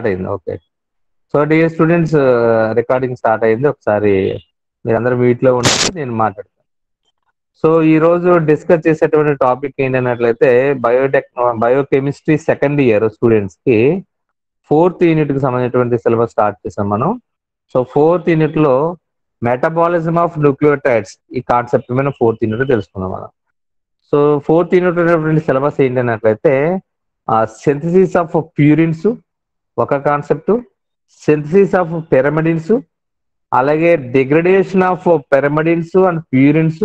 అయింది okay so dear students recording start అయింది ఒకసారి మీరందరూ మీట్లో ఉంటే నేను మాట్లాడతాను సో ఈ రోజు డిస్కస్ చేసేటువంటి టాపిక్ ఏంటన్నట్లయితే biotech biochemistry second year students కి ఫోర్త్ యూనిట్ కి సంబంధించినటువంటి సిలబస్ స్టార్ట్ చేసాం మనం సో ఫోర్త్ యూనిట్ లో మెటబాలిజం ఆఫ్ న్యూక్లియోటైడ్స్ ఈ కాన్సెప్ట్ మీద ఫోర్త్ యూనిట్ తెలుసుకుందాం మనం సో ఫోర్త్ యూనిట్ ఉన్నటువంటి సిలబస్ ఏంటన్నట్లయితే సింథసిస్ ఆఫ్ ప్యూరిన్స్ ఒక కాన్సెప్ట్ సింథసిస్ ఆఫ్ పిరమిడిన్స్ అలాగే degradation of pyrimidines and purines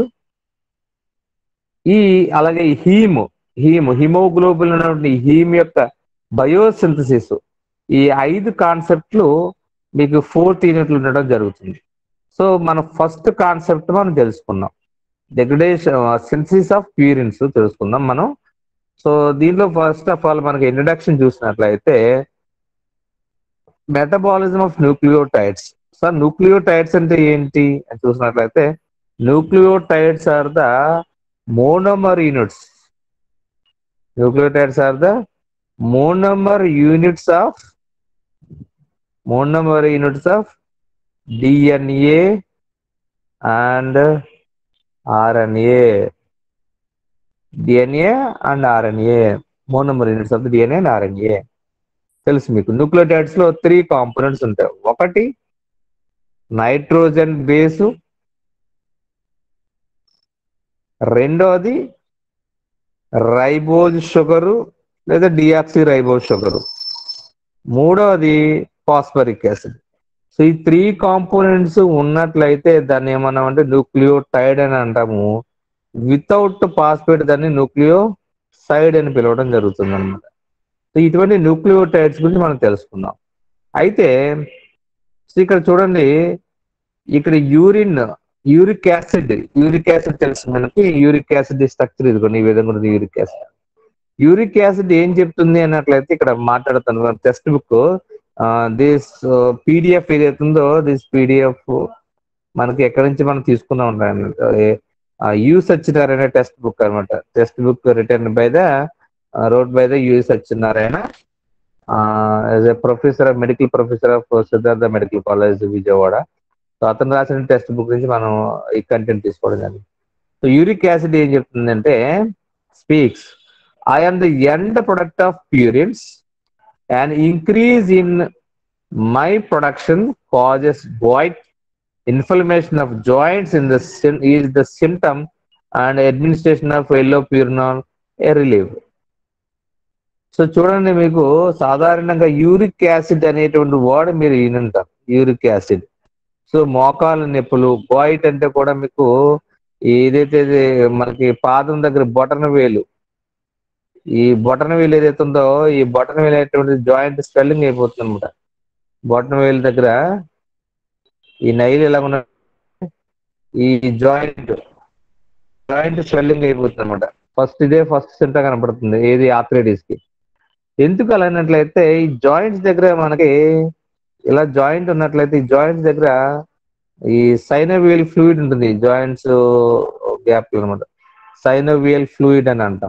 ఈ అలాగే హీమ్ హీమ్ హిమోగ్లోబిన్ ఉన్నటువంటి హీమ్ యొక్క బయోసింథసిస్ ఈ ఐదు కాన్సెప్ట్లు మీకు ఫోర్త్ యూనిట్లు ఉండడం జరుగుతుంది సో మన ఫస్ట్ కాన్సెప్ట్ మనం తెలుసుకున్నాం డిగ్రడేషన్ సింథసిస్ ఆఫ్ ప్యూరిన్స్ తెలుసుకుందాం మనం సో దీంట్లో ఫస్ట్ ఆఫ్ ఆల్ మనకి ఇంట్రడక్షన్ చూసినట్లయితే metabolism of nucleotides sir nucleotides అంటే ఏంటి అని చూసినట్లయితే nucleotides are the monomer units nucleotides are the monomer units of monomer units of DNA and RNA DNA and RNA monomer units of the DNA and RNA తెలుసు మీకు nucleotides లో three components ఉంటాయి ఒకటి nitrogen base రెండోది ribose sugar లేదా deoxyribose sugar మూడోది phosphoric acid so ఈ three components ఉన్నట్లయితే దాన్ని ఏమన్నామంటే న్యూక్లియోటైడ్ అని అంటాము వితౌట్ ఫాస్ఫేట్ దాన్ని న్యూక్లియో సైడ్ అని పిలవడం జరుగుతుంది అనమాట సో ఇటువంటి న్యూక్లియోటైడ్స్ గురించి మనం తెలుసుకుందాం అయితే సో ఇక్కడ చూడండి ఇక్కడ urine uric acid uric acid తెలుసు మనకి యూరిక్ యాసిడ్ స్ట్రక్చర్ ఇదిగోండి ఈ విధంగా ఉంది యూరిక్ యాసిడ్ యూరిక్ యాసిడ్ ఏం చెప్తుంది అన్నట్లయితే ఇక్కడ మాట్లాడుతాను టెక్స్ట్ బుక్ దిస్ పీడిఎఫ్ ఏదైతుందో దిస్ పీడిఎఫ్ మనకి ఎక్కడి నుంచి మనం తీసుకున్నా ఉంటాయి యూ సత్యనారాయణ టెక్స్ట్ బుక్ అనమాట textbook written by the road by the U Satyanarayana as a professor of medical professor of Siddhartha medical college Vijayawada so అతను రాసిన టెక్స్ట్ బుక్ నుంచి మనం ఈ కంటెంట్ తీసుకోవడం జరిగింది సో యూరిక్ యాసిడ్ ఏం చెప్తుందంటే speaks I am the end product of purines and increase in my production causes bite inflammation of joints in the is the symptom and administration of allopurinol a relieve so చూడండి మీకు సాధారణంగా uric acid అనేటువంటి word మీరు వినుంటారు uric acid so మోకాలు నొప్పులు బాయిట్ అంటే కూడా మీకు ఏదైతే మనకి పాదం దగ్గర బొటన వేలు ఈ బొటన వేలు ఏదైతే ఉందో ఈ బొటన వేలు అనేటువంటి జాయింట్ స్వెల్లింగ్ అయిపోతుంది అనమాట బొటన వేలు దగ్గర ఈ నైలు ఎలా ఉన్న ఈ జాయింట్ జాయింట్ స్వెల్లింగ్ అయిపోతుంది అనమాట ఫస్ట్ ఇదే ఫస్ట్ సెంటర్ కనపడుతుంది ఏది ఆథరైటిస్ కి ఎందుకు అలా అన్నట్లయితే ఈ జాయింట్స్ దగ్గర మనకి ఇలా జాయింట్ ఉన్నట్లయితే ఈ జాయింట్స్ దగ్గర ఈ సైనోవియల్ ఫ్లూయిడ్ ఉంటుంది జాయింట్స్ గ్యాప్ అనమాట సైనోవియల్ ఫ్లూయిడ్ అని అంటాం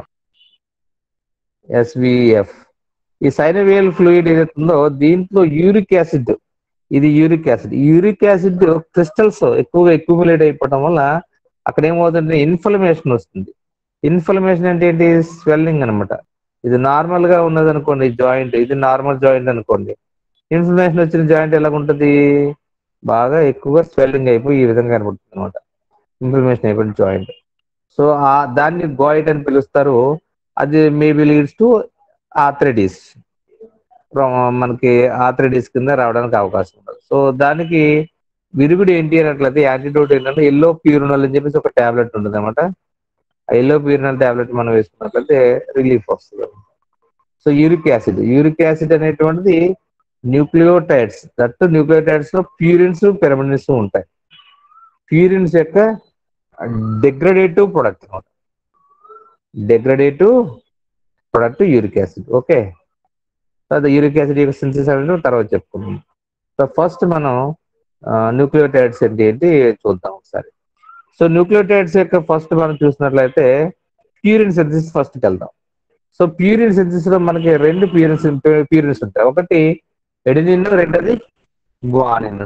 ఎస్విఎఫ్ ఈ సైనోవియల్ ఫ్లూయిడ్ ఏదైతే ఉందో దీంట్లో యూరిక్ యాసిడ్ ఇది uric acid uric acid crystals ఎక్కువగా ఎక్యుములేట్ అయిపోవడం వల్ల అక్కడ ఏమవుతుందంటే ఇన్ఫ్లమేషన్ వస్తుంది ఇన్ఫ్లమేషన్ అంటే ఏంటి స్వెల్లింగ్ అనమాట ఇది నార్మల్ గా ఉన్నది అనుకోండి జాయింట్ ఇది నార్మల్ జాయింట్ అనుకోండి ఇన్ఫ్లమేషన్ వచ్చిన జాయింట్ ఎలా ఉంటుంది బాగా ఎక్కువగా స్వెల్లింగ్ అయిపోయి ఈ విధంగా కనబడుతుంది అనమాట ఇన్ఫ్లమేషన్ అయిపోయిన జాయింట్ సో ఆ దాన్ని గాయిట్ అని పిలుస్తారు అది మేబీ లీడ్స్ టు ఆథ్రెడిస్ మనకి ఆథ్రెడిస్ కింద రావడానికి అవకాశం ఉంటుంది సో దానికి విరుగుడు ఏంటి అన్నట్లయితే యాంటీడోట్ ఏంటంటే ఎల్లో ప్యూరినల్ అని చెప్పేసి ఒక టాబ్లెట్ ఉంటుంది అనమాట ఆ ఎల్లో ప్యూరినల్ టాబ్లెట్ మనం వేసుకున్నట్లయితే రిలీఫ్ వస్తుంది so uric acid uric acid అనేటువంటిది న్యూక్లియోటైడ్స్ దట్ న్యూక్లియోటైడ్స్ లో ప్యూరిన్స్ పిరమిడిన్స్ ఉంటాయి ప్యూరిన్స్ యొక్క డిగ్రడేటివ్ ప్రొడక్ట్ అనమాట degradative product uric acid okay తర్వాత యూరిక్ యాసిడ్ యొక్క సింథసిస్ అనేది తర్వాత చెప్పుకుందాం సో ఫస్ట్ మనం న్యూక్లియోటైడ్స్ ఏంటి ఏంటి చూద్దాం ఒకసారి సో న్యూక్లియోటైడ్స్ యొక్క ఫస్ట్ మనం చూసినట్లయితే ప్యూరిన్ సింథసిస్ ఫస్ట్కి వెళ్దాం సో ప్యూరిన్ సింథసిస్ లో మనకి రెండు ప్యూరిన్స్ ప్యూరిన్స్ ఉంటాయి ఒకటి ఎడినిన్ రెండోది గ్వానిన్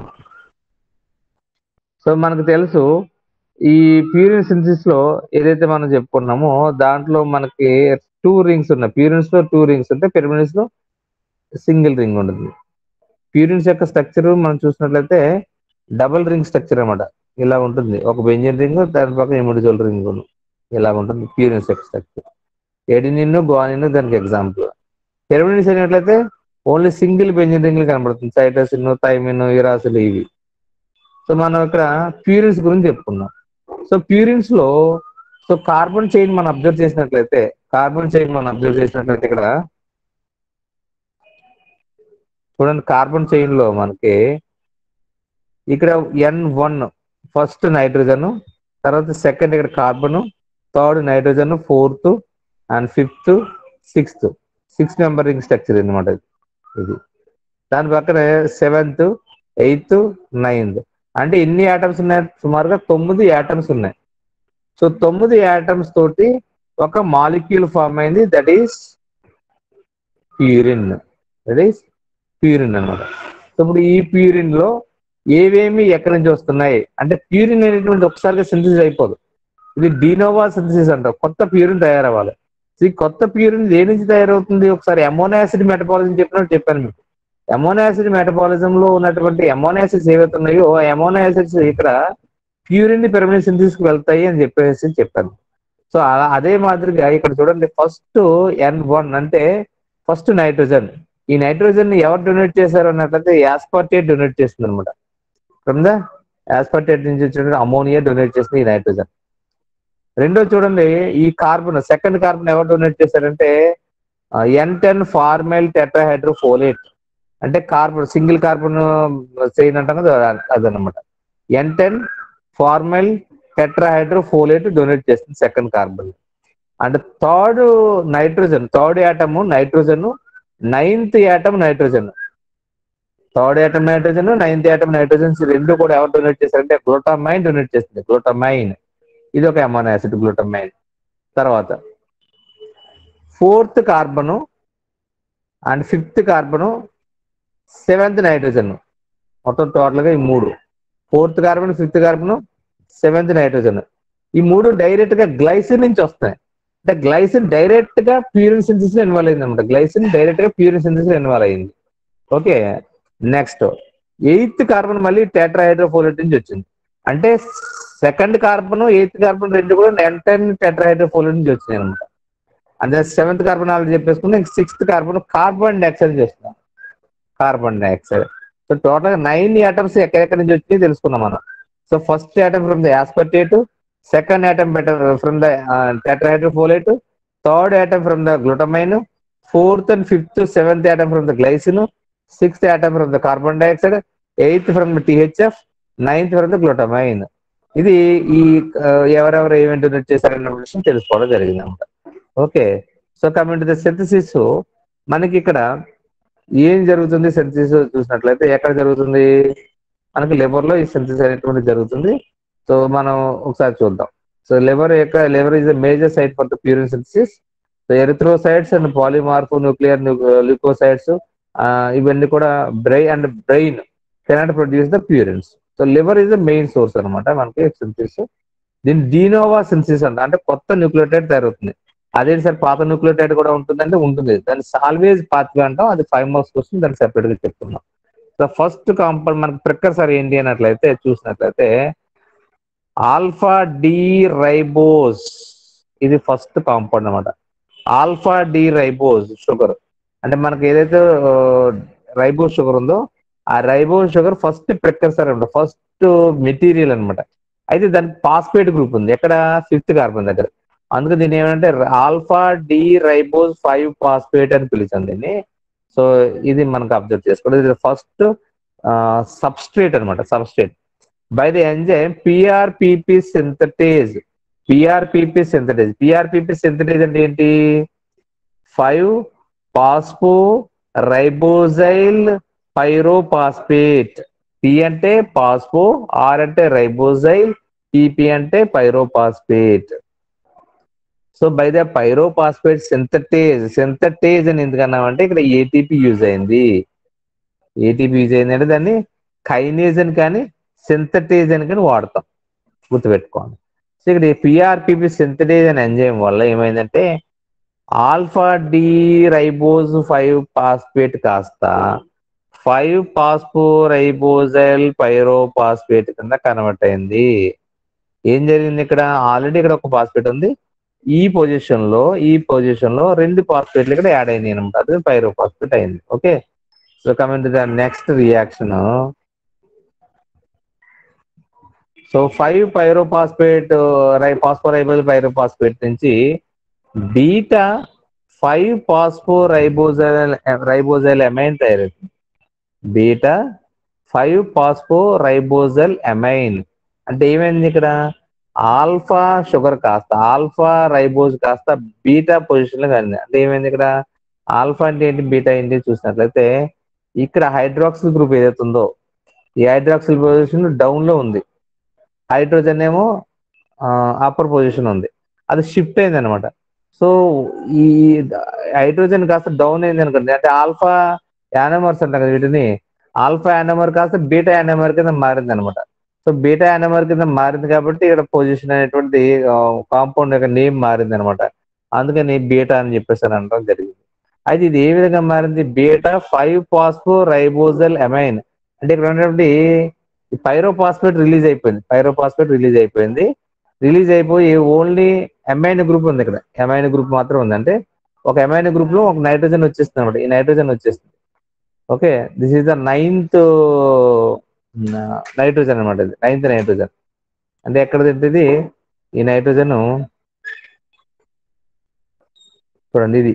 సో మనకు తెలుసు ఈ ప్యూరిన్ సింథసిస్ లో ఏదైతే మనం చెప్పుకున్నామో దాంట్లో మనకి టూ రింగ్స్ ఉన్నాయి ప్యూరిన్స్ లో టూ రింగ్స్ ఉంటాయి పిరమిడ్స్ లో సింగిల్ రింగ్ ఉంటుంది ప్యూరిన్స్ యొక్క స్ట్రక్చర్ మనం చూసినట్లయితే డబుల్ రింగ్ స్ట్రక్చర్ అన్నమాట ఇలా ఉంటుంది ఒక బెంజిన్ రింగ్ దాని పక్కన ఎమిడిజోల్ రింగ్ ఇలా ఉంటుంది ప్యూరిన్స్ యొక్క స్ట్రక్చర్ ఎడినిన్ గ్వానిన్ దానికి ఎగ్జాంపుల్ పిరమిడ్స్ అయినట్లయితే ఓన్లీ సింగిల్ బెంజిన్ రింగ్ కనబడుతుంది సైటోసిన్ థైమిన్ ఇరాసిల్ ఇవి సో మనం ఇక్కడ ప్యూరిన్స్ గురించి చెప్పుకున్నాం సో ప్యూరిన్స్ లో సో కార్బన్ చైన్ మనం అబ్జర్వ్ చేసినట్లయితే కార్బన్ చైన్ మనం అబ్జర్వ్ చేసినట్లయితే ఇక్కడ చూడండి కార్బన్ చైన్ లో మనకి ఇక్కడ ఎన్ వన్ ఫస్ట్ నైట్రోజన్ తర్వాత సెకండ్ ఇక్కడ carbon third nitrogen fourth and fifth sixth six membering structure అనమాట ఇది దాని పక్కన సెవెంత్ ఎయిత్ నైన్త్ అంటే ఎన్ని యాటమ్స్ ఉన్నాయి సుమారుగా తొమ్మిది యాటమ్స్ ఉన్నాయి సో తొమ్మిది యాటమ్స్ తోటి ఒక మాలిక్యూల్ ఫామ్ అయింది that is purine that is purine అనమాట సో ఇప్పుడు ఈ ప్యూరిన్ లో ఏవేమి ఎక్కడి నుంచి వస్తున్నాయి అంటే ప్యూరిన్ అనేటువంటి ఒకసారిగా సింథసిస్ అయిపోదు ఇది డీనోవా సింథసిస్ అంటారు కొత్త ప్యూరిన్ తయారవ్వాలి ఈ కొత్త ప్యూరిన్ ఏ నుంచి తయారవుతుంది ఒకసారి అమోనో యాసిడ్ మెటబాలిజం చెప్పినట్టు చెప్పాను మీకు అమోనో యాసిడ్ మెటబాలిజం లో ఉన్నటువంటి అమోనో యాసిడ్స్ ఏవైతే ఉన్నాయో అమోనో యాసిడ్స్ ఇక్కడ ప్యూరిన్ పిరమిడ్ సింథసిస్ కి వెళ్తాయి అని చెప్పేసి చెప్పాను సో అలా అదే మాదిరిగా ఇక్కడ చూడండి ఫస్ట్ ఎన్ వన్ అంటే ఫస్ట్ నైట్రోజన్ ఈ నైట్రోజన్ ని ఎవరు డొనేట్ చేశారు అన్నట్లయితే యాస్పార్టేట్ డొనేట్ చేస్తుంది అనమాట ఫ్రమ్ ద యాస్పార్టేట్ నుంచి వచ్చిన అమోనియా డొనేట్ చేస్తుంది ఈ నైట్రోజన్ రెండో చూడండి ఈ కార్బన్ సెకండ్ కార్బన్ ఎవరు డొనేట్ చేశారంటే ఎన్ టెన్ ఫార్మైల్ టెట్రాహైడ్రోఫోలేట్ అంటే కార్బన్ సింగిల్ కార్బన్ చైన్ అంటాం కదా అదనమాట N ten formyl tetrahydrofolate donate చేస్తుంది second carbon and third nitrogen third atom nitrogen ninth atom nitrogen third atom nitrogen ninth atom nitrogen రెండు కూడా ఎవరు donate చేశారంటే glutamine donate చేస్తుంది గ్లూటామైన్ ఇది ఒక అమానో యాసిడ్ గ్లూటామైన్ తర్వాత fourth carbon and fifth carbon seventh nitrogen మొత్తం total గా ఈ మూడు fourth carbon fifth carbon seventh nitrogen ఈ మూడు డైరెక్ట్ గా గ్లైసిన్ నుంచి వస్తాయి అంటే గ్లైసిన్ డైరెక్ట్ గా ప్యూరిన్ సింథసిస్ లో ఇన్వాల్వ్ అయింది అనమాట గ్లైసిన్ డైరెక్ట్ గా ప్యూరిన్ సింథసిస్ లో ఇన్వాల్వ్ అయింది ఓకే నెక్స్ట్ ఎయిత్ కార్బన్ మళ్ళీ టెట్రాహైడ్రోఫోలేట్ నుంచి వచ్చింది అంటే సెకండ్ కార్బన్ ఎయిత్ కార్బన్ రెండు కూడా ఎంటైన్ టెట్రాహైడ్రోఫోలేట్ నుంచి వచ్చినాయి అనమాట అంటే సెవెంత్ కార్బన్ ఆల్రెడీ చెప్పేసుకుంటే సిక్స్త్ కార్బన్ కార్బన్ డైఆక్సైడ్ చేస్తున్నాం కార్బన్ డైఆక్సైడ్ సో టోటల్ గా నైన్ ఐటమ్స్ ఎక్కడెక్కడి నుంచి వచ్చినాయి తెలుసుకున్నాం మనం so first item from the aspartate second item from the tetrahydrofolate third item from the glutamine fourth and fifth seventh item from the glycine sixth item from the carbon dioxide eighth from the THF ninth from the glutamine ఇది ఈ ఎవరెవరు ఏమేమి donate చేశారన్న విషయం తెలుసుకోవడం జరిగింది అనమాట okay so coming to the synthesis మనకి ఇక్కడ ఏం జరుగుతుంది సింథసిస్ చూసినట్లయితే ఎక్కడ జరుగుతుంది మనకి లివర్ లో ఈ సింథసిస్ అనేటువంటి జరుగుతుంది సో మనం ఒకసారి చూద్దాం సో లివర్ యొక్క liver is the major site for the purine synthesis so erythrocytes and polymorph nuclear leucocytes ఇవన్నీ కూడా brain and brain cannot produce the purines so liver is the main source అనమాట మనకి synthesis దీని డీనోవా synthesis అంట అంటే కొత్త nucleotide తయారవుతుంది అదేంటి సార్ పాత న్యూక్లియోటైడ్ కూడా ఉంటుందంటే ఉంటుంది దాన్ని సాల్వేజ్ పాత్వే అంటాం అది ఫైవ్ మార్క్స్ వస్తుంది దాన్ని సెపరేట్ గా చెప్తున్నాం సో ఫస్ట్ కాంపౌండ్ మనకి ప్రిక్కర్సర్ ఏంటి అన్నట్లయితే చూసినట్లయితే ఆల్ఫా డి రైబోస్ ఇది ఫస్ట్ కాంపౌండ్ అనమాట ఆల్ఫా డి రైబోస్ షుగర్ అంటే మనకి ఏదైతే రైబోస్ షుగర్ ఉందో ఆ రైబోస్ షుగర్ ఫస్ట్ ప్రిక్కర్సర్ అనమాట ఫస్ట్ మెటీరియల్ అనమాట అయితే దానికి పాస్పేట్ గ్రూప్ ఉంది ఎక్కడ ఫిఫ్త్ కార్బన్ దగ్గర అందుకే దీన్ని ఏమంటే alpha D ribose five phosphate అని పిలిచాం దీన్ని సో ఇది మనకు అబ్జర్వ్ చేసుకోవడం ఇది ఫస్ట్ సబ్స్ట్రేట్ అనమాట substrate by the enzyme PRPP synthetase PRPP synthetase PRPP synthetase అంటే ఏంటి five phospho ribosyl pyrophosphate P అంటే పాస్పో ఆర్ అంటే రైబోజైల్ పిపి అంటే pyrophosphate so by the pyrophosphate synthetase synthetase అని ఎందుకన్నామంటే ఇక్కడ ఏటీపీ యూజ్ అయింది ఏటీపీ యూజ్ అయిందంటే దాన్ని కైనేజ్ అని కానీ సింథటేజ్ అని కానీ వాడతాం గుర్తుపెట్టుకోండి సో ఇక్కడ పిఆర్పిపి సింథటేజ్ అనే ఎంజైమ్ వల్ల ఏమైందంటే alpha D ribose five phosphate కాస్త five phospho ribosyl pyrophosphate కింద కన్వర్ట్ అయింది ఏం జరిగింది ఇక్కడ ఆల్రెడీ ఇక్కడ ఒక పాస్పేట్ ఉంది ఈ పొజిషన్ లో ఈ పొజిషన్ లో రెండు పాస్పేట్లు ఇక్కడ యాడ్ అయింది అనమాట అది పైరో పాస్పేట్ అయింది okay so coming to the next reaction so five pyrophosphate రై పాస్పోరైబోజ్ పైరోపాస్పేట్ నుంచి beta five phospho ribosyl ribosyl amine తయారవుతుంది beta five phospho ribosyl amine అంటే ఏమైంది ఇక్కడ ఆల్ఫా షుగర్ కాస్త ఆల్ఫా రైబోజ్ కాస్త బీటా పొజిషన్ లో కలిగింది అంటే ఏమైంది ఇక్కడ ఆల్ఫా అంటే ఏంటి బీటా ఏంటి చూసినట్లయితే ఇక్కడ హైడ్రాక్సిల్ గ్రూప్ ఏదైతే ఉందో ఈ హైడ్రాక్సిల్ పొజిషన్ డౌన్ లో ఉంది హైడ్రోజన్ ఏమో అప్పర్ పొజిషన్ ఉంది అది షిఫ్ట్ అయింది అనమాట సో ఈ హైడ్రోజన్ కాస్త డౌన్ అయింది అనుకోండి అంటే ఆల్ఫా యానమర్స్ అంటారు కదా వీటిని ఆల్ఫా యానమర్ కాస్త బీటా యానమర్ కింద మారింది అనమాట సో బీటా యానమర్ కింద మారింది కాబట్టి ఇక్కడ పొజిషన్ అనేటువంటి కాంపౌండ్ యొక్క నేమ్ మారింది అనమాట అందుకని బీటా అని చెప్పేసి అని అనడం జరిగింది అయితే ఇది ఏ విధంగా మారింది beta five phospho ribosyl amine అంటే ఇక్కడ ఉన్నటువంటి పైరోపాస్పేట్ రిలీజ్ అయిపోయింది పైరోపాస్పేట్ రిలీజ్ అయిపోయింది రిలీజ్ అయిపోయి ఓన్లీ ఎమైన్ గ్రూప్ ఉంది ఇక్కడ ఎమైన్ గ్రూప్ మాత్రం ఉంది అంటే ఒక ఎమైన్ గ్రూప్ లో ఒక నైట్రోజన్ వచ్చేస్తుంది అనమాట ఈ నైట్రోజన్ వచ్చేస్తుంది okay this is the ninth nitrogen అనమాట ఇది నైన్త్ నైట్రోజన్ అంటే ఎక్కడ ఇది ఈ నైట్రోజన్ చూడండి ఇది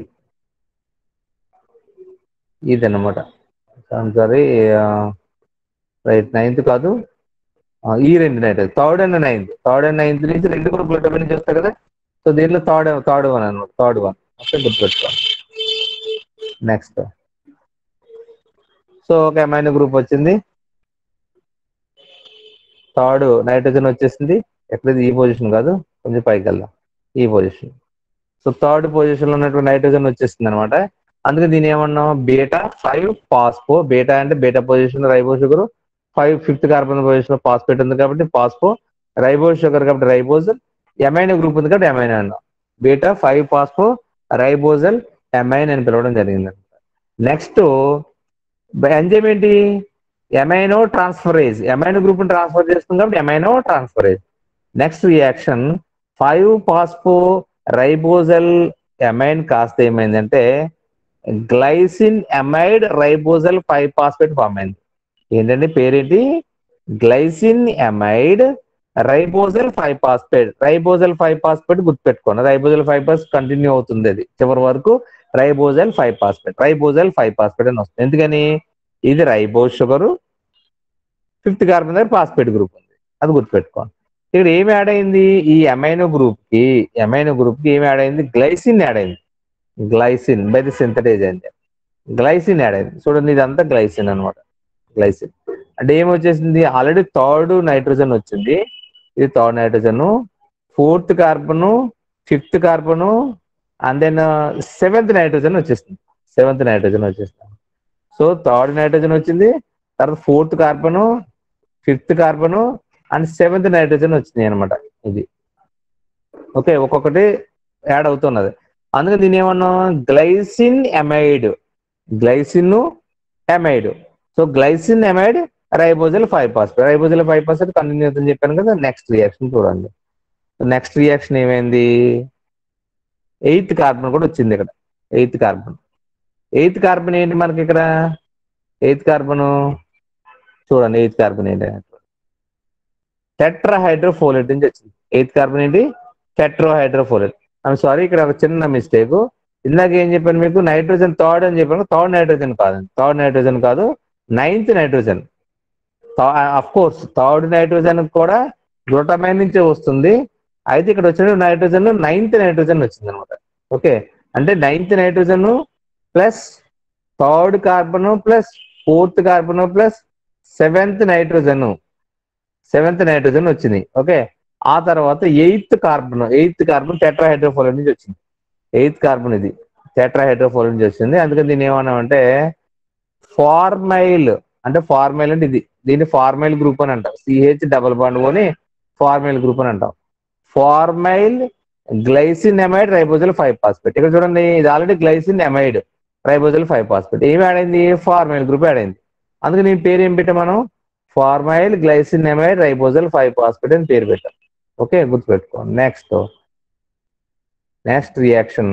ఇది అనమాట సారీ రైట్ నైన్త్ కాదు ఈ రెండు నైట్ third and ninth third and ninth నుంచి రెండు కూడా గ్లూటమిన్ నుంచి వస్తాయి కదా సో దీనిలో థర్డ్ థర్డ్ వన్ అనమాట థర్డ్ వన్ ఓకే గుర్తుపెట్టుకోండి నెక్స్ట్ సో ఒక అమైనో గ్రూప్ వచ్చింది థర్డ్ నైట్రోజన్ వచ్చేసింది ఎక్కడైతే ఈ పొజిషన్ కాదు కొంచెం పైకి వెళ్దాం ఈ పొజిషన్ సో థర్డ్ పొజిషన్ లో ఉన్నటువంటి నైట్రోజన్ వచ్చేసింది అనమాట అందుకే దీని ఏమన్నాం బీటా ఫైవ్ పాస్పో బీటా అంటే beta position ribo sugar five fifth carbon position లో పాస్పేట్ ఉంది కాబట్టి పాస్పో రైబోజ్ షుగర్ కాబట్టి రైబోజల్ ఎమైన్ గ్రూప్ ఉంది కాబట్టి ఎమైన్ అన్నాం beta five phospho ribosyl amine అని పిలవడం జరిగింది నెక్స్ట్ ఎంజైమ్ ఏంటి aminotransferase amino group transfer చేస్తుంది కాబట్టి aminotransferase next reaction five phospho ribosyl amine కాస్త ఏమైందంటే glycine amide ribosyl five phosphate form అయింది ఏంటంటే పేరేంటి glycine amide ribosyl five phosphate ribosyl five phosphate గుర్తుపెట్టుకోండి రైబోజల్ ఫైవ్ పాస్ కంటిన్యూ అవుతుంది అది చివరి వరకు ribosyl five phosphate ribosyl five phosphate అని వస్తుంది ఎందుకని ఇది రైబోజ్ షుగర్ ఫిఫ్త్ కార్బన్ దగ్గర పాస్పేట్ గ్రూప్ ఉంది అది గుర్తుపెట్టుకోండి ఇక్కడ ఏమి యాడ్ అయింది ఈ అమైనో గ్రూప్ కి అమైనో గ్రూప్ కి ఏమి యాడ్ అయింది గ్లైసిన్ యాడ్ అయింది గ్లైసిన్ బై ది సింథటైజ్ అయింది గ్లైసిన్ యాడ్ అయింది చూడండి ఇదంతా గ్లైసిన్ అనమాట గ్లైసిన్ అంటే ఏమొచ్చేసింది ఆల్రెడీ థర్డ్ నైట్రోజన్ వచ్చింది ఇది third nitrogen fourth carbon fifth carbon and then seventh nitrogen వచ్చేసింది సెవెంత్ నైట్రోజన్ వచ్చేసింది సో థర్డ్ నైట్రోజన్ వచ్చింది తర్వాత fourth carbon fifth carbon and seventh nitrogen వచ్చింది అనమాట ఇది ఓకే ఒక్కొక్కటి యాడ్ అవుతున్నది అందుకని దీని ఏమన్నాం glycine amide glycine amide so glycine amide ribosyl five phosphate ribosyl five phosphate continue అవుతుందని చెప్పాను కదా నెక్స్ట్ రియాక్షన్ చూడండి నెక్స్ట్ రియాక్షన్ ఏమైంది ఎయిత్ కార్బన్ కూడా వచ్చింది ఇక్కడ ఎయిత్ కార్బన్ ఎయిత్ కార్బన్ ఏంటి మనకి ఇక్కడ ఎయిత్ కార్బన్ చూడండి ఎయిత్ కార్బన్ ఏంటి టెట్రాహైడ్రోఫోలేట్ నుంచి వచ్చింది ఎయిత్ కార్బన్ ఏంటి టెట్రోహైడ్రోఫోలేట్ ఐమ్ సారీ ఇక్కడ ఒక చిన్న మిస్టేక్ ఇందాక ఏం చెప్పాను మీకు నైట్రోజన్ థర్డ్ అని చెప్పాను థర్డ్ నైట్రోజన్ కాదండి థర్డ్ నైట్రోజన్ కాదు ninth nitrogen of course third nitrogen కూడా గ్లూటమైన్ నుంచే వస్తుంది అయితే ఇక్కడ వచ్చిన నైట్రోజన్ నైన్త్ నైట్రోజన్ వచ్చింది అనమాట ఓకే అంటే ninth nitrogen plus third carbon plus fourth carbon plus seventh nitrogen seventh nitrogen వచ్చింది ఓకే ఆ తర్వాత eighth carbon eighth carbon tetrahydrofolate నుంచి వచ్చింది ఎయిత్ కార్బన్ ఇది టెట్రాహైడ్రోఫోల్ నుంచి వచ్చింది అందుకని దీన్ని ఏమన్నామంటే ఫార్మైల్ అంటే ఫార్మైల్ అంటే ఇది దీన్ని ఫార్మైల్ గ్రూప్ అని అంటాం సిహెచ్ డబల్ బాండ్ ఓని ఫార్మైల్ గ్రూప్ అని అంటాం formyl glycine amide ribosyl five phosphate ఇక్కడ చూడండి ఇది already glycine amide ribosyl five phosphate ఏమి యాడ్ అయింది ఫార్మైల్ గ్రూప్ యాడ్ అయింది అందుకే నేను పేరు ఏం పెట్టాం మనం formyl glycine amide ribosyl five phosphate అని పేరు పెట్టాం ఓకే గుర్తుపెట్టుకోండి next next reaction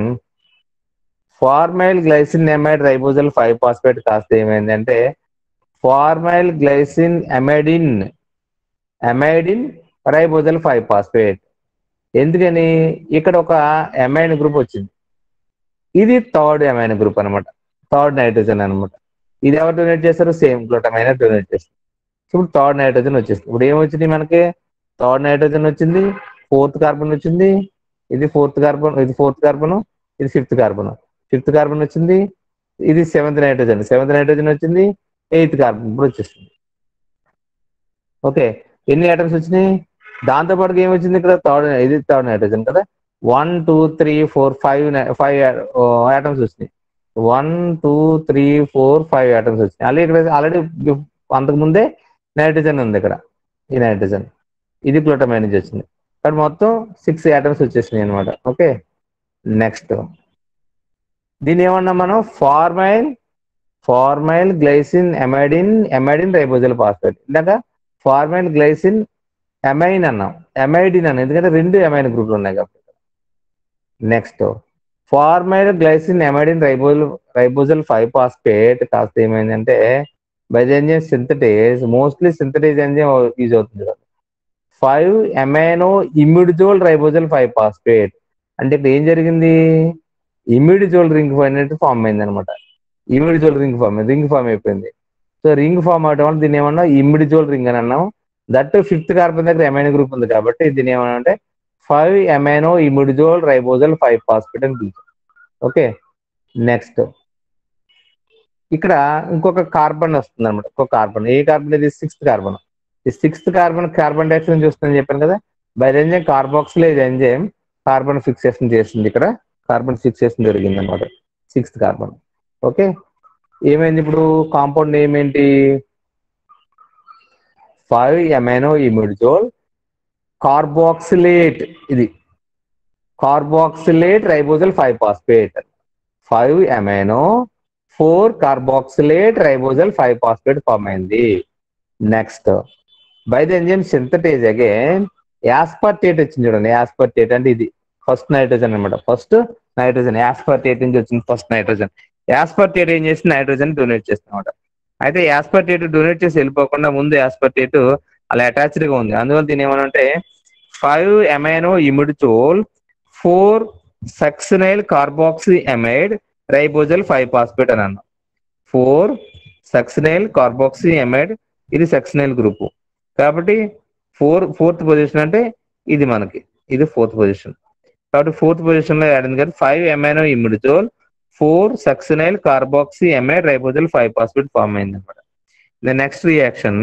formyl glycine amide ribosyl five phosphate కాస్త ఏమైందంటే formyl glycine amidine amidine ribosyl five phosphate ఎందుకని ఇక్కడ ఒక ఎమైన్ గ్రూప్ వచ్చింది ఇది థర్డ్ ఎమైన్ గ్రూప్ అనమాట థర్డ్ నైట్రోజన్ అనమాట ఇది ఎవరు డొనేట్ చేస్తారు సేమ్ గ్లూటమైన్ డొనేట్ చేస్తారు ఇప్పుడు థర్డ్ నైట్రోజన్ వచ్చేసింది ఇప్పుడు ఏమొచ్చింది మనకి థర్డ్ నైట్రోజన్ వచ్చింది ఫోర్త్ కార్బన్ వచ్చింది ఇది ఫోర్త్ కార్బన్ ఇది ఫోర్త్ కార్బన్ ఇది ఫిఫ్త్ కార్బన్ ఫిఫ్త్ కార్బన్ వచ్చింది ఇది సెవెంత్ నైట్రోజన్ సెవెంత్ నైట్రోజన్ వచ్చింది ఎయిత్ కార్బన్ ఇప్పుడు వచ్చేసింది ఓకే ఎన్ని ఐటమ్స్ వచ్చినాయి దాంతో పాటు ఏం వచ్చింది ఇక్కడ థర్డ్ ఇది థర్డ్ నైట్రోజన్ కదా one two three four five five items వచ్చినాయి one two three four five items వచ్చినాయి ఆల్రెడీ ఇక్కడ ఆల్రెడీ అంతకు ముందే నైట్రోజన్ ఉంది ఇక్కడ ఈ నైట్రోజన్ ఇది గ్లూటమైన్ నుంచి వచ్చింది కానీ మొత్తం సిక్స్ ఐటమ్స్ వచ్చేసినాయి అనమాట ఓకే నెక్స్ట్ దీన్ని ఏమన్నా మనం formyl formyl glycine amidine amidine ribosyl phosphate ఇందాక ఫార్మైల్ గ్లైసిన్ ఎమైన్ అన్నాం ఎమైడిన్ అన్నాం ఎందుకంటే రెండు ఎమైన్ గ్రూపులు ఉన్నాయి కాబట్టి next formyl glycine amidine ribosyl ribosyl five phosphate కాస్త ఏమైందంటే by the enzyme synthetase mostly synthetase enzyme use అవుతుంది కదా five amino imidazole ribosyl five phosphate అంటే ఇక్కడ ఏం జరిగింది ఇమ్యూడిజోల్ రింగ్ అనేది ఫామ్ అయింది అనమాట imidazole ring form ring form అయిపోయింది సో రింగ్ ఫామ్ అవడం వల్ల దీన్ని ఏమన్నా ఇమ్యూడిజోల్ రింగ్ అని అన్నాం దట్ ఫిఫ్త్ కార్బన్ దగ్గర ఎమైనో గ్రూప్ ఉంది కాబట్టి దీన్ని ఏమన్నా అంటే five amino imidazole ribosyl five phosphate అని పిలుస్తాం ఓకే నెక్స్ట్ ఇక్కడ ఇంకొక కార్బన్ వస్తుంది అనమాట ఇంకొక కార్బన్ ఏ కార్బన్ ఇది సిక్స్త్ కార్బన్ ఈ సిక్స్త్ కార్బన్ కార్బన్ డైఆక్సైడ్ చూస్తుందని చెప్పాను కదా by enzyme carboxylase enzyme carbon fixation చేస్తుంది ఇక్కడ కార్బన్ ఫిక్సేషన్ జరిగింది అనమాట సిక్స్త్ కార్బన్ ఓకే ఏమైంది ఇప్పుడు కాంపౌండ్ నేమ్ ఏంటి ఫైవ్ ఎమైనో ఇమిడిజోల్ కార్బాక్సిలేట్ ఇది carboxylate ribosyl five phosphate five amino four carboxylate ribosyl five phosphate form అయింది next by the enzyme synthetase again aspartate వచ్చింది చూడండి యాస్పర్టేట్ అంటే ఇది ఫస్ట్ నైట్రోజన్ అనమాట ఫస్ట్ నైట్రోజన్ యాస్పర్టేట్ నుంచి వచ్చింది ఫస్ట్ నైట్రోజన్ యాస్పర్టేట్ ఏం చేసి నైట్రోజన్ డొనేట్ చేస్తున్నమాట అయితే యాస్పర్టేట్ డొనేట్ చేసి వెళ్ళిపోకుండా ముందు యాస్పర్టేట్ అలా అటాచ్డ్ గా ఉంది అందువల్ల దీని ఏమనంటే five amino imidazole four succinyl carboxy amide ribosyl five phosphate అని అన్నాం ఫోర్ సక్సినైల్ కార్బాక్సీ ఎమైడ్ ఇది సక్సినైల్ గ్రూప్ కాబట్టి ఫోర్ ఫోర్త్ పొజిషన్ అంటే ఇది మనకి ఇది ఫోర్త్ పొజిషన్ కాబట్టి ఫోర్త్ పొజిషన్ లో ఆడింది కదా five amino imidazole four succinyl carboxy amide ribosyl five phosphate form అయింది అనమాట నెక్స్ట్ రియాక్షన్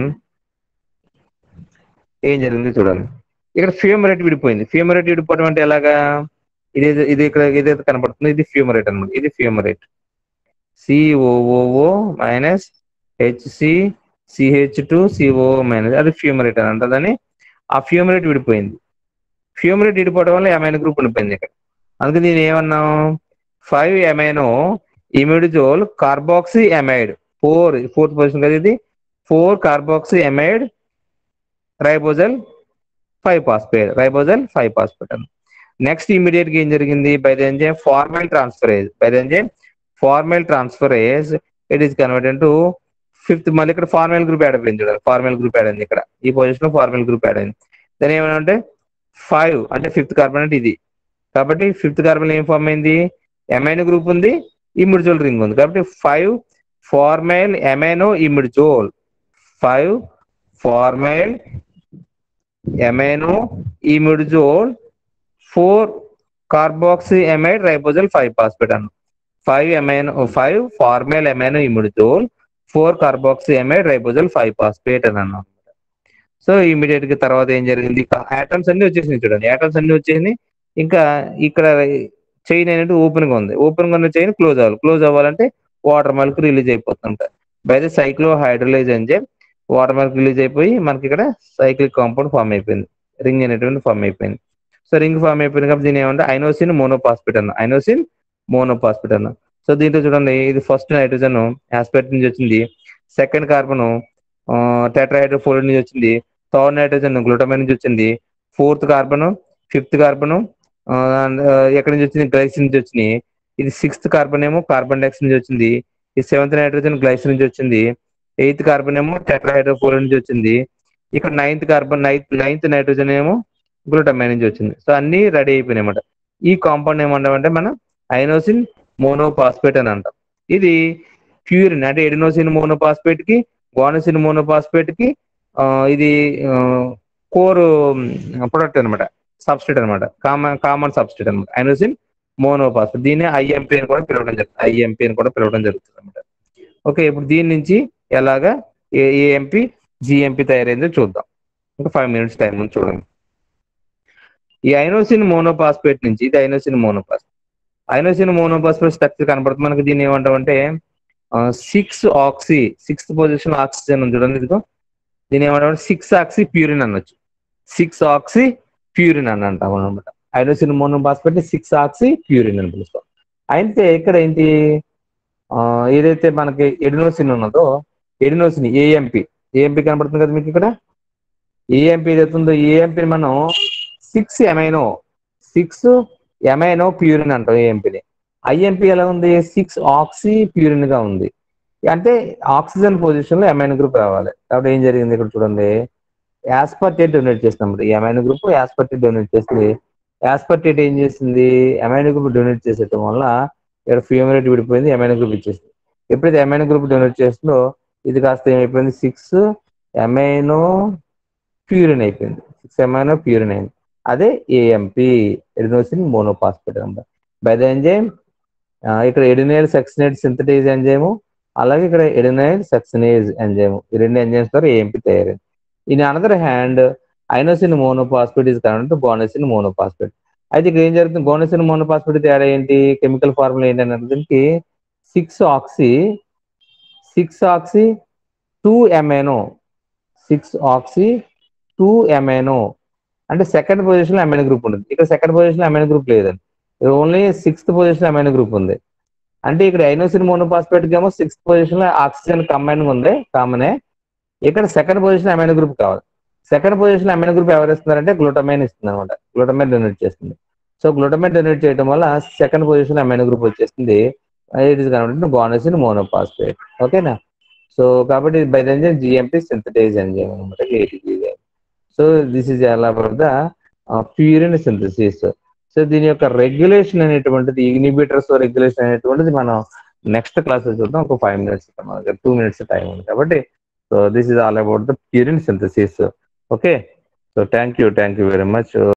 ఏం జరిగింది చూడాలి ఇక్కడ ఫ్యూమరేట్ విడిపోయింది ఫ్యూమరేట్ విడిపోవడం అంటే ఎలాగా ఇది ఇది ఇక్కడ ఏదైతే కనపడుతుంది ఇది ఫ్యూమరేట్ అనమాట ఇది fumarate COOO minus HC CH two CO minus అది ఫ్యూమరేట్ అని అంటదని ఆ ఫ్యూమరేట్ విడిపోయింది ఫ్యూమరేట్ విడిపోవడం వల్ల ఎమైన్ గ్రూప్ ఉండిపోయింది ఇక్కడ అందుకే నేను ఏమన్నాం five amino imidazole carboxy amide four fourth position కదా ఇది four carboxy amide ribosyl five phosphate ribosyl five phosphate అని నెక్స్ట్ ఇమీడియట్ గా ఏం జరిగింది by the enzyme formyl transferase by the enzyme formyl transferase it is converted to fifth మళ్ళీ ఇక్కడ formal group add అయిపోయింది చూడాలి ఫార్మల్ గ్రూప్ యాడ్ అయింది ఇక్కడ ఈ పొజిషన్ లో ఫార్మల్ గ్రూప్ యాడ్ అయింది దాని ఏమంటే ఫైవ్ అంటే ఫిఫ్త్ కార్బన్ అంటే ఇది కాబట్టి ఫిఫ్త్ కార్బన్ ఏం ఫార్మ్ అయింది ఎమైనో గ్రూప్ ఉంది ఇమిడిజోల్ రింగ్ ఉంది కాబట్టి five formyl amino imidazole five formyl amino imidazole four carboxy amide ribosyl five phosphate అన్న five amino five formyl amino imidazole four carboxy amide ribosyl five phosphate అని అన్నాం so immediate గా తర్వాత ఏం జరిగింది యాటమ్స్ అన్ని వచ్చేసినాయి చూడండి యాటమ్స్ అన్ని వచ్చేసినాయి ఇంకా ఇక్కడ చైన్ అనేది ఓపెన్ గా ఉంది ఓపెన్ గా ఉన్న చైన్ క్లోజ్ అవ్వాలి క్లోజ్ అవ్వాలంటే వాటర్ మల్క్ రిలీజ్ అయిపోతుంటాయి by the cyclo hydrolase enzyme water మనకి రిలీజ్ అయిపోయి మనకి ఇక్కడ సైక్లిక్ కాంపౌండ్ ఫామ్ అయిపోయింది రింగ్ అనేటువంటి ఫామ్ అయిపోయింది సో రింగ్ ఫామ్ అయిపోయింది కాబట్టి దీని ఏమంటే ఐనోసిన్ మోనోపాస్పిట్ అన్న ఐనోసిన్ మోనోపాస్పిట్ అన్న సో దీంట్లో చూడండి ఇది ఫస్ట్ నైట్రోజన్ ఆస్పెక్ట్ నుంచి వచ్చింది సెకండ్ కార్బన్ టెట్రాహైడ్రోఫోలిడ్ నుంచి వచ్చింది థర్డ్ నైట్రోజన్ గ్లూటమైన్ నుంచి వచ్చింది ఫోర్త్ కార్బన్ ఫిఫ్త్ కార్బన్ ఎక్కడి నుంచి వచ్చింది గ్లైసిన్ నుంచి వచ్చినాయి ఇది సిక్స్త్ కార్బన్ ఏమో కార్బన్ డైఆక్సైడ్ నుంచి వచ్చింది ఈ సెవెంత్ నైట్రోజన్ గ్లైసిన్ నుంచి వచ్చింది ఎయిత్ కార్బన్ ఏమో టెట్రాహైడ్రోఫోలిడ్ నుంచి వచ్చింది ఇక్కడ ninth carbon ninth ninth nitrogen ఏమో గ్లూటమైన్ నుంచి వచ్చింది సో అన్ని రెడీ అయిపోయినాయి అన్నమాట ఈ కాంపౌండ్ ఏమంటామంటే మనం ఐనోసిన్ మోనోపాస్పేట్ అని అంటాం ఇది ప్యూరిన్ అంటే ఎడినోసిన్ మోనోపాస్పేట్ కి గోనసిన్ మోనోపాస్పేట్ కి ఆ, ఇది కోర్ ప్రొడక్ట్ అనమాట సబ్స్టేట్ అనమాట కామన్ కామన్ సబ్స్టేట్ అనమాట ఐనోసిన్ మోనోపాస్పేట్ దీన్ని ఐఎంపీ అని కూడా పిలవడం జరుగుతుంది ఐఎంపీ అని కూడా పిలవడం జరుగుతుంది అనమాట ఓకే ఇప్పుడు దీని నుంచి ఎలాగా ఏఎంపీ జిఎంపీ తయారైందో చూద్దాం ఇంకా ఫైవ్ మినిట్స్ టైం ఉంది చూడండి ఈ ఐనోసిన్ మోనోపాస్పేట్ నుంచి ఇది inosine monophosphate inosine monophosphate structure కనపడుతుంది మనకి దీన్ని ఏమంటామంటే six oxy sixth position oxygen ఉంది చూడండి ఇదిగో దీని ఏమంటామంటే సిక్స్ ఆక్సీ ప్యూరిన్ అనొచ్చు సిక్స్ ఆక్సీ ప్యూరిన్ అని అంటాం అనమాట inosine monophosphate six oxy purine అని పిలుస్తాం అయితే ఇక్కడ ఏంటి ఆ, ఏదైతే మనకి ఎడినోసిన్ ఉన్నదో ఎడినోసిన్ ఏఎంపి ఏఎంపి కనపడుతుంది కదా మీకు ఇక్కడ ఏఎంపి ఏదైతుందో ఏఎంపి మనం six amino six amino purine అంటాం ఏఎంపిని ఐఎంపి ఎలా ఉంది సిక్స్ ఆక్సీ ప్యూరిన్ గా ఉంది అంటే ఆక్సిజన్ పొజిషన్ లో ఎమైనో గ్రూప్ రావాలి కాబట్టి ఏం జరిగింది ఇక్కడ చూడండి యాస్పర్టేట్ డొనేట్ చేస్తాం ఈ ఎమైనో గ్రూప్ యాస్పర్టేట్ డొనేట్ చేస్తుంది యాస్పర్టేట్ ఏం చేసింది ఎమైనో గ్రూప్ డొనేట్ చేసేయటం వల్ల ఇక్కడ ఫ్యూమరేట్ విడిపోయింది ఎమైనో గ్రూప్ ఇచ్చేసింది ఎప్పుడైతే ఎమైనో గ్రూప్ డొనేట్ చేస్తుందో ఇది కాస్త ఏమైపోయింది సిక్స్ ఎమైనో ప్యూరిన్ అయిపోయింది సిక్స్ ఎమైనో ప్యూరిన్ అయింది అదే ఏఎంపి ఎడినోసిన్ మోనోపాస్పేట్ అనమాట బై ద ఎంజైమ్ ఇక్కడ ఎడినైల్ సక్సినేట్ సింథటైజ్ ఎంజైమ్ అలాగే ఇక్కడ ఎడినైల్ సక్సినేజ్ ఎంజైమ్ ఈ రెండు ఎంజైమ్స్ ద్వారా ఏఎంపి తయారైంది in another hand inosine monophosphate is current guanosine monophosphate అయితే ఇక్కడ ఏం జరుగుతుంది గోనసిన్ మోనోపాస్పేట్ తేడా ఏంటి కెమికల్ ఫార్ములా ఏంటి అనేది six oxy six oxy two amino six oxy two amino అంటే సెకండ్ పొజిషన్ లో అమైనో గ్రూప్ ఉంటుంది ఇక్కడ సెకండ్ పొజిషన్ లో అమైనో గ్రూప్ లేదండి only sixth position amino group ఉంది అంటే ఇక్కడ ఐనోసిన్ మోనోపాస్పేట్ ఏమో సిక్స్త్ పొజిషన్ లో ఆక్సిజన్ కంబైన్ ఉంది కామనే ఇక్కడ సెకండ్ పొజిషన్ అమైనో గ్రూప్ కావాలి సెకండ్ పొజిషన్ అమైనో గ్రూప్ ఎవరు ఇస్తున్నారంటే గ్లూటమైన్ ఇస్తుంది అనమాట గ్లూటమైన్ డొనేట్ చేస్తుంది సో గ్లూటమైన్ డొనేట్ చేయడం వల్ల సెకండ్ పొజిషన్ అమైనో గ్రూప్ వచ్చేస్తుంది ఇట్ ఇస్ కనబడి గోనసిన్ మోనోపాస్పేట్ ఓకేనా సో కాబట్టి by the enzyme GMP synthetase enzyme అనమాట so this is all about the purine synthesis so దీని యొక్క రెగ్యులేషన్ అనేటువంటిది ఇనిబిటర్స్ రెగ్యులేషన్ అనేటువంటిది మనం నెక్స్ట్ క్లాస్ చూద్దాం ఒక five minutes two minutes time ఉంది కాబట్టి so this is all about the purine synthesis okay so thank you thank you very much